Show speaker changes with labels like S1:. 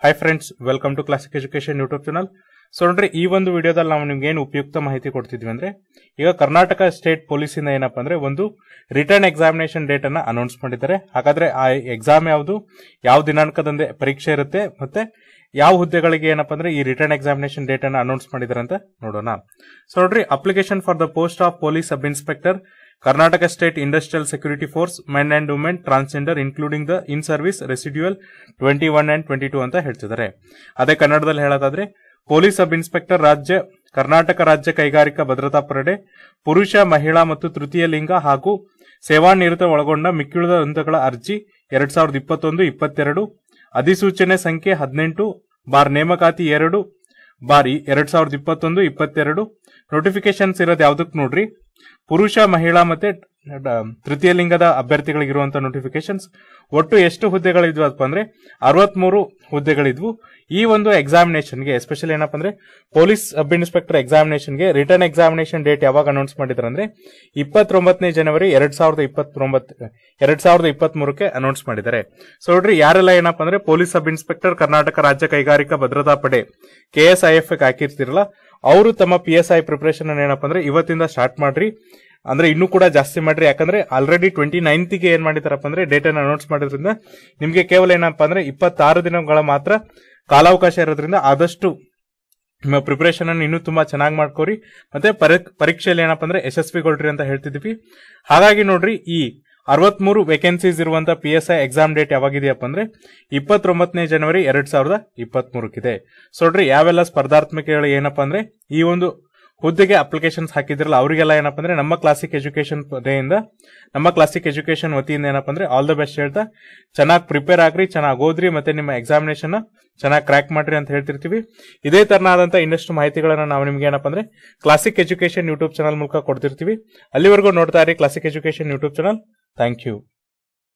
S1: hi friends welcome to classic education YouTube channel so ನೋಡ್ರಿ ಈ ಒಂದು ವಿಡಿಯೋದಲ್ಲಿ ನಾವು ನಿಮ್ಗೆ ಏನು ಉಪಯುಕ್ತ ಮಾಹಿತಿ ಕೊಡ್ತಿದ್ವಿ ಅಂದ್ರೆ ಈಗ ಕರ್ನಾಟಕ ಸ್ಟೇಟ್ ಪೊಲೀಸಿಂದ ಏನಪ್ಪಾ ಅಂದ್ರೆ ಒಂದು ರಿಟರ್ನ್ ಎಕ್ಸಾಮಿನೇಷನ್ ಡೇಟ್ ಅನ್ನ ಅನೌನ್ಸ್ ಮಾಡಿದ್ದಾರೆ ಹಾಗಾದ್ರೆ ಆ ಎಕ್ಸಾಮ್ ಯಾವುದು ಯಾವ ದಿನಾಂಕದಂದೇ ಪರೀಕ್ಷೆ ಇರುತ್ತೆ ಮತ್ತೆ ಯಾವ ಹುದ್ದೆಗಳಿಗೆ ಏನಪ್ಪಾ ಅಂದ್ರೆ ಈ ರಿಟರ್ನ್ ಎಕ್ಸಾಮಿನೇಷನ್ ಡೇಟ್ ಅನ್ನ ಅನೌನ್ಸ್ ಮಾಡಿದ್ದಾರೆ ಅಂತ ನೋಡೋಣ ಸೊ ನೋಡ್ರಿ application for the post of police sub inspector Karnataka state industrial security force men and women transgender including the in service residual twenty one and twenty two ಅಂತ ಹೇಳ್ತಿದ್ದಾರೆ ಅದೇ ಕನ್ನಡದಲ್ಲಿ ಹೇಳೋದಾದ್ರೆ ಪೊಲೀಸ್ ಸಬ್ ಇನ್ಸ್ಪೆಕ್ಟರ್ ರಾಜ್ಯ ಕರ್ನಾಟಕ ರಾಜ್ಯ ಕೈಗಾರಿಕಾ ಭದ್ರತಾ ಪಡೆ ಪುರುಷ ಮಹಿಳಾ ಮತ್ತು ತೃತೀಯ ಲಿಂಗ ಹಾಗೂ ಸೇವಾನಿರತ ಒಳಗೊಂಡ ಮಿಕ್ಕಿಳಿದ ಹಂತಗಳ ಅರ್ಜಿ ಎರಡ್ ಸಾವಿರದ ಇಪ್ಪತ್ತೊಂದು ಇಪ್ಪತ್ತೆರಡು ಅಧಿಸೂಚನೆ ಸಂಖ್ಯೆ ಹದಿನೆಂಟು ಬಾರ್ ನೇಮಕಾತಿ ಎರಡು ಬಾರಿ ಎರಡ್ ಸಾವಿರದ ಇಪ್ಪತ್ತೊಂದು ಇಪ್ಪತ್ತೆರಡು ನೋಟಿಫಿಕೇಶನ್ಸ್ ಇರೋದು ಯಾವ್ದಕ್ ನೋಡ್ರಿ ಪುರುಷ ಮಹಿಳಾ ಮತ್ತೆ ಡ- ತೃತೀಯ ಲಿಂಗದ ಅಭ್ಯರ್ಥಿಗಳಿಗಿರುವಂತ ನೋಟಿಫಿಕೇಶನ್ಸ್ ಒಟ್ಟು ಎಷ್ಟು ಹುದ್ದೆಗಳಿದ್ವು ಅಪ್ಪ ಅಂದ್ರೆ ಅರವತ್ಮೂರು ಹುದ್ದೆಗಳಿದ್ವು ಈ ಒಂದು ಎಕ್ಸಾಮಿನೇಷನ್ಗೆ ಎಸ್ಪೆಷಲಿ ಏನಪ್ಪ ಅಂದ್ರೆ ಪೊಲೀಸ್ ಸಬ್ ಇನ್ಸ್ಪೆಕ್ಟರ್ ಎಕ್ಸಾಮಿನೇಷನ್ಗೆ ರಿಟರ್ನ್ ಎಕ್ಸಾಮಿನೇಷನ್ ಡೇಟ್ ಯಾವಾಗ ಅನೌನ್ಸ್ ಮಾಡಿದ್ರು ಅಂದ್ರೆ ಇಪ್ಪತ್ತೊಂಬತ್ತನೇ ಜನವರಿ ಎರಡ್ ಸಾವಿರದ ಇಪ್ಪತ್ತೊಂಬತ್ತು ಎರಡ್ ಸಾವಿರದ ಇಪ್ಪತ್ತ್ ಮೂರಕ್ಕೆ ಅನೌನ್ಸ್ ಮಾಡಿದ್ದಾರೆ ಸೊ ನೋಡ್ರಿ ಯಾರೆಲ್ಲ ಏನಪ್ಪ ಅಂದ್ರೆ ಪೊಲೀಸ್ ಸಬ್ ಇನ್ಸ್ಪೆಕ್ಟರ್ ಕರ್ನಾಟಕ ರಾಜ್ಯ ಕೈಗಾರಿಕಾ ಭದ್ರತಾ ಪಡೆ ಕೆ ಎಸ್ ಐ ಎಫ್ ಹಾಕಿರ್ತಿರಲ್ಲ ಅವರು ತಮ್ಮ ಪಿ ಎಸ್ ಐ ಪ್ರಿಪರೇಷನ್ ಏನಪ್ಪ ಅಂದ್ರೆ ಇವತ್ತಿಂದ ಸ್ಟಾರ್ಟ್ ಮಾಡ್ರಿ ಅಂದ್ರೆ ಇನ್ನೂ ಕೂಡ ಜಾಸ್ತಿ ಮಾಡ್ರಿ ಯಾಕಂದ್ರೆ ಆಲ್ರೆಡಿ ಟ್ವೆಂಟಿ ನೈನ್ತ್ಗೆ ಏನ್ ಮಾಡಿದಾರಪ್ಪ ಅಂದ್ರೆ ಡೇಟ್ ಅನ್ನು ಅನೌನ್ಸ್ ಮಾಡಿದ್ರಿಂದ ನಿಮ್ಗೆ ಕೇವಲ ಏನಪ್ಪಾ ಅಂದ್ರೆ ಇಪ್ಪತ್ತಾರು ದಿನಗಳ ಮಾತ್ರ ಕಾಲಾವಕಾಶ ಇರೋದ್ರಿಂದ ಆದಷ್ಟು ನಿಮ್ಮ ಪ್ರಿಪರೇಷನ್ ಅನ್ನು ಇನ್ನೂ ತುಂಬಾ ಚೆನ್ನಾಗಿ ಮಾಡ್ಕೋರಿ ಮತ್ತೆ ಪರೀ- ಪರೀಕ್ಷೆಯಲ್ಲಿ ಏನಪ್ಪಾ ಅಂದ್ರೆ ಯಶಸ್ವಿಗೊಳ್ರಿ ಅಂತ ಹೇಳ್ತಿದ್ವಿ ಹಾಗಾಗಿ ನೋಡ್ರಿ ಈ ಅರವತ್ಮೂರು ವೇಕೆನ್ಸೀಸ್ ಇರುವಂತ P S I exam date ಯಾವಾಗಿದೆಯಪ್ಪ ಅಂದ್ರೆ ಇಪ್ಪತ್ತೊಂಬತ್ತನೇ ಜನವರಿ ಎರಡ್ ಸಾವಿರದ ಇಪ್ಪತ್ತ್ ಮೂರಕ್ಕಿದೆ ಸೊ ನೋಡ್ರಿ ಯಾವೆಲ್ಲ ಸ್ಪರ್ಧಾತ್ಮಕಗಳು ಏನಪ್ಪಾ ಅಂದ್ರೆ ಈ ಒಂದು ಹುದ್ದೆಗೆ ಅಪ್ಲಿಕೇಶನ್ಸ್ ಹಾಕಿದ್ರಲ್ಲ ಅವರಿಗೆಲ್ಲ ಏನಪ್ಪಾ ಅಂದ್ರೆ ನಮ್ಮ ಕ್ಲಾಸಿಕ್ ಎಜುಕೇಶನ್ ಕಡೆಯಿಂದ ನಮ್ಮ ಕ್ಲಾಸಿಕ್ ಎಜುಕೇಶನ್ ವತಿಯಿಂದ ಏನಪ್ಪಾ ಅಂದ್ರೆ ಆಲ್ ದ ಬೆಸ್ಟ್ ಹೇಳ್ತಾ ಚೆನ್ನಾಗಿ ಪ್ರಿಪೇರ್ ಆಗ್ರಿ ಚೆನ್ನಾಗಿ ಓದ್ರಿ ಮತ್ತೆ ನಿಮ್ಮ ಎಕ್ಸಾಮಿನೇಷನ್ ಚೆನ್ನಾಗಿ ಕ್ರ್ಯಾಕ್ ಮಾಡ್ರಿ ಅಂತ ಹೇಳ್ತಿರ್ತೀವಿ ಇದೇ ತರನಾದಂತ ಇನ್ನಷ್ಟು ಮಾಹಿತಿಗಳನ್ನ ನಾವು ನಿಮ್ಗೆ ಏನಪ್ಪಾ ಅಂದ್ರೆ ಕ್ಲಾಸಿಕ್ ಎಜುಕೇಶನ್ ಯೂಟ್ಯೂಬ್ ಚಾನಲ್ ಮೂಲಕ ಕೊಡ್ತಿರ್ತೀವಿ ಅಲ್ಲಿವರೆಗೂ ನೋಡ್ತಾ ಇರಿ classic education YouTube channel thank you